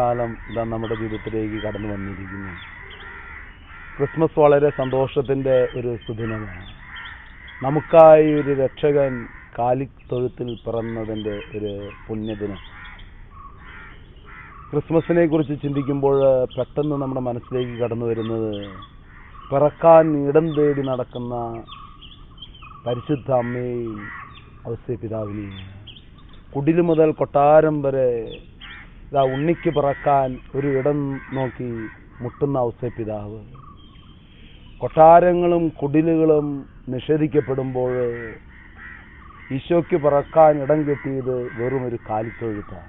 കാലം ഇതാ നമ്മുടെ ജീവിതത്തിലേക്ക് കടന്നു വന്നിരിക്കുന്നു ക്രിസ്മസ് വളരെ സന്തോഷത്തിൻ്റെ ഒരു സുദിനമാണ് നമുക്കായി ഒരു രക്ഷകൻ കാലിത്തൊഴുത്തിൽ പിറന്നതിൻ്റെ ഒരു പുണ്യദിനം ക്രിസ്മസിനെ കുറിച്ച് ചിന്തിക്കുമ്പോൾ പെട്ടെന്ന് നമ്മുടെ മനസ്സിലേക്ക് കടന്നു വരുന്നത് പിറക്കാൻ ഇടം തേടി നടക്കുന്ന പരിശുദ്ധ അമ്മയെയും ഔസേ പിതാവിനെയും കുടില് മുതൽ കൊട്ടാരം വരെ ഇതാ ഉണ്ണിക്ക് പിറക്കാൻ ഒരു ഇടം നോക്കി മുട്ടുന്ന ഔസേ പിതാവ് കൊട്ടാരങ്ങളും കുടിലുകളും നിഷേധിക്കപ്പെടുമ്പോൾ ഈശോയ്ക്ക് പിറക്കാൻ ഇടം കിട്ടിയത് വെറും ഒരു കാലിത്തൊഴുത്താണ്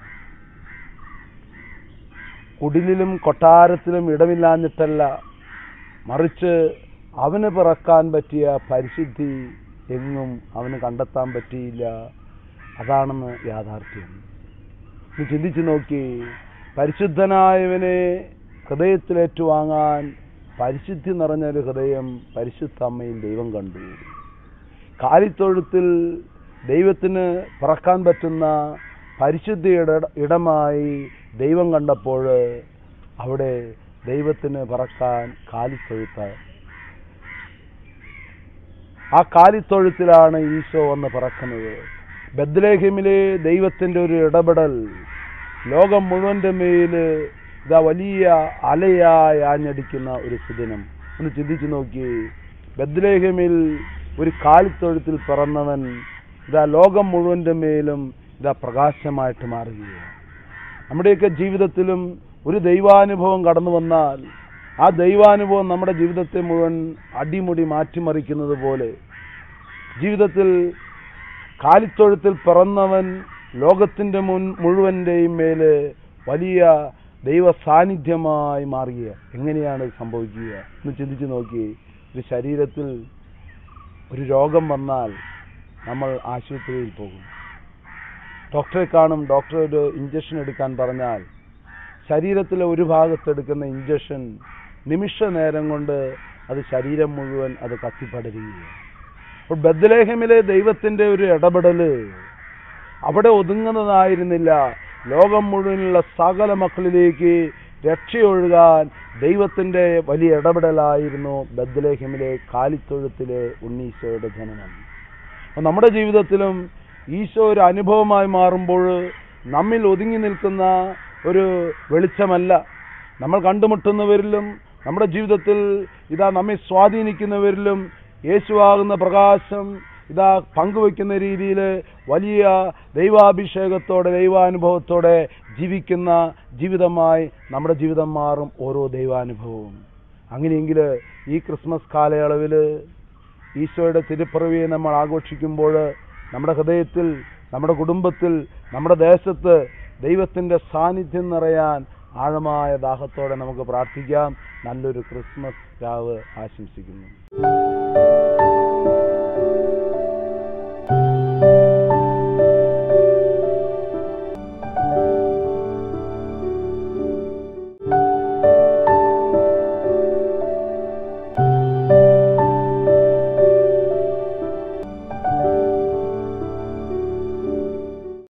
കുടിലിലും കൊട്ടാരത്തിലും ഇടമില്ലാഞ്ഞിട്ടല്ല മറിച്ച് അവന് പിറക്കാൻ പറ്റിയ പരിശുദ്ധി എങ്ങും അവന് കണ്ടെത്താൻ പറ്റിയില്ല അതാണെന്ന് യാഥാർത്ഥ്യം നീ ചിന്തിച്ചു നോക്കി പരിശുദ്ധനായവനെ ഹൃദയത്തിലേറ്റുവാങ്ങാൻ പരിശുദ്ധി നിറഞ്ഞൊരു ഹൃദയം പരിശുദ്ധ അമ്മയിൽ ദൈവം കണ്ടു കാലിത്തൊഴുത്തിൽ ദൈവത്തിന് പിറക്കാൻ പറ്റുന്ന പരിശുദ്ധിയുടെ ഇടമായി ദൈവം കണ്ടപ്പോൾ അവിടെ ദൈവത്തിന് പിറക്കാൻ കാലിത്തൊഴുത്ത് ആ കാലിത്തൊഴുത്തിലാണ് ഈശോ വന്ന് പിറക്കുന്നത് ബദ്ലേഹിമിലെ ദൈവത്തിൻ്റെ ഒരു ഇടപെടൽ ലോകം മുഴുവൻ്റെ മേൽ ഇതാ വലിയ അലയായി ആഞ്ഞടിക്കുന്ന ഒരു സുദിനം ഒന്ന് ചിന്തിച്ചു നോക്കി ബദ്ലേഹിമിൽ ഒരു കാലിത്തൊഴുത്തിൽ പിറന്നവൻ ഇതാ ലോകം മുഴുവൻ്റെ മേലും ഇതാ പ്രകാശമായിട്ട് മാറുകയാണ് നമ്മുടെയൊക്കെ ജീവിതത്തിലും ഒരു ദൈവാനുഭവം കടന്നു വന്നാൽ ആ ദൈവാനുഭവം നമ്മുടെ ജീവിതത്തെ മുഴുവൻ അടിമുടി മാറ്റിമറിക്കുന്നത് പോലെ ജീവിതത്തിൽ കാലിത്തൊഴുത്തിൽ പിറന്നവൻ ലോകത്തിൻ്റെ മുൻ മുഴുവൻ്റെയും മേല് വലിയ ദൈവ സാന്നിധ്യമായി മാറുക എങ്ങനെയാണ് ഇത് സംഭവിക്കുക എന്ന് ചിന്തിച്ച് നോക്കി ഒരു ശരീരത്തിൽ ഒരു രോഗം വന്നാൽ നമ്മൾ ആശുപത്രിയിൽ പോകും ഡോക്ടറെ കാണും ഡോക്ടർ ഒരു ഇഞ്ചക്ഷൻ എടുക്കാൻ പറഞ്ഞാൽ ശരീരത്തിലെ ഒരു ഭാഗത്തെടുക്കുന്ന ഇഞ്ചക്ഷൻ നിമിഷ നേരം കൊണ്ട് അത് ശരീരം മുഴുവൻ അത് കത്തിപ്പടരുകയാണ് അപ്പോൾ ബദ്ലേഹമിലെ ദൈവത്തിൻ്റെ ഒരു ഇടപെടല് അവിടെ ഒതുങ്ങുന്നതായിരുന്നില്ല ലോകം മുഴുവനുള്ള സകല മക്കളിലേക്ക് രക്ഷയൊഴുകാൻ ദൈവത്തിൻ്റെ വലിയ ഇടപെടലായിരുന്നു ബദ്ലേഹമിലെ കാലിത്തൊഴുത്തിലെ ഉണ്ണീശോയുടെ ജനനം അപ്പോൾ നമ്മുടെ ജീവിതത്തിലും ഈശോ ഒരു അനുഭവമായി മാറുമ്പോൾ നമ്മിൽ ഒതുങ്ങി നിൽക്കുന്ന ഒരു വെളിച്ചമല്ല നമ്മൾ കണ്ടുമുട്ടുന്നവരിലും നമ്മുടെ ജീവിതത്തിൽ ഇതാ നമ്മെ സ്വാധീനിക്കുന്നവരിലും യേശുവാകുന്ന പ്രകാശം ഇതാ പങ്കുവെക്കുന്ന രീതിയിൽ വലിയ ദൈവാഭിഷേകത്തോടെ ദൈവാനുഭവത്തോടെ ജീവിക്കുന്ന ജീവിതമായി നമ്മുടെ ജീവിതം മാറും ഓരോ ദൈവാനുഭവവും അങ്ങനെയെങ്കിൽ ഈ ക്രിസ്മസ് കാലയളവിൽ ഈശോയുടെ തിരുപ്പിറവിയെ നമ്മൾ ആഘോഷിക്കുമ്പോൾ നമ്മുടെ ഹൃദയത്തിൽ നമ്മുടെ കുടുംബത്തിൽ നമ്മുടെ ദേശത്ത് ദൈവത്തിൻ്റെ സാന്നിധ്യം നിറയാൻ ആഴമായ ദാഹത്തോടെ നമുക്ക് പ്രാർത്ഥിക്കാം നല്ലൊരു ക്രിസ്മസ് രാവ് ആശംസിക്കുന്നു